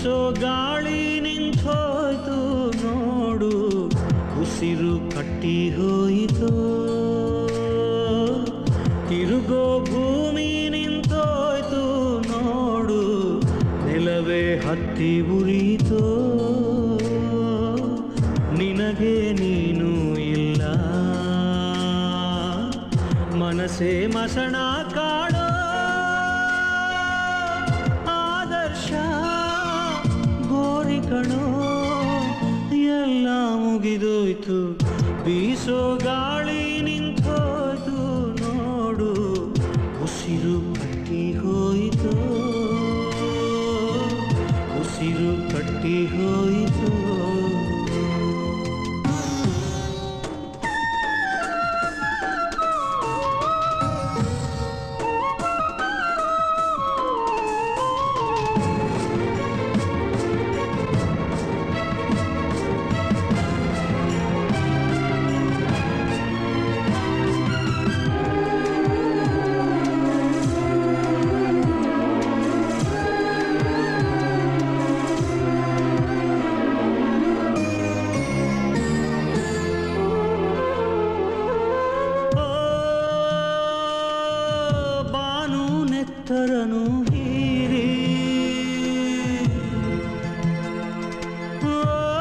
ಬೀಸೋ ಗಾಳಿ ನಿಂತೋಯ್ತು ನೋಡು ಉಸಿರು ಕಟ್ಟಿ ಹೋಯಿತು ತಿರುಗೋ ಭೂಮಿ ನಿಂತೋಯ್ತು ನೋಡು ನೆಲವೇ ಹತ್ತಿ ಉರಿಯಿತು ನಿನಗೆ ನೀನು ಇಲ್ಲ ಮನಸ್ಸೇ ಮಸಣ ಕಾಡೋ ಆದರ್ಶ ಗೋರಿ ಕಣೋ ಎಲ್ಲ ಮುಗಿದೋಯ್ತು ಬೀಸೋ ಗಾಳಿ ನಿಂತೋಯ್ತು ನೋಡು ಉಸಿರು ಕಟ್ಟಿ ಹೋಯಿತು ಉಸಿರು ಕಟ್ಟಿ ಹೋಯಿತು ಓ, ಬಾನು ನೆತ್ತರನು ಹೀರಿ ಓ,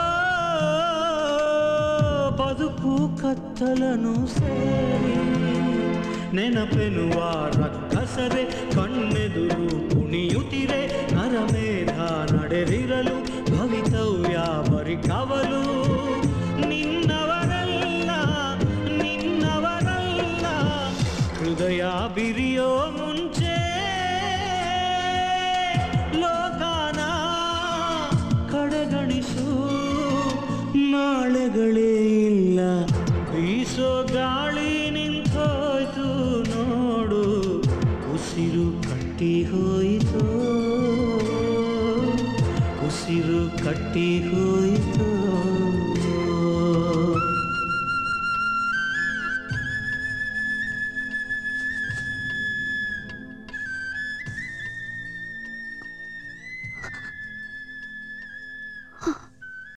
ಬದುಕು ಕತ್ತಲನು ಸೇರಿ ನೆನಪೆನುವ ರಕ್ಕಸರೆ ಕಣ್ಣೆದುರು ಕುಣಿಯುತ್ತಿರೆ ನರಮೇಧ ನಡೆದಿರಲು ಭವಿತವ್ಯ ಬರಿ ಕವಲು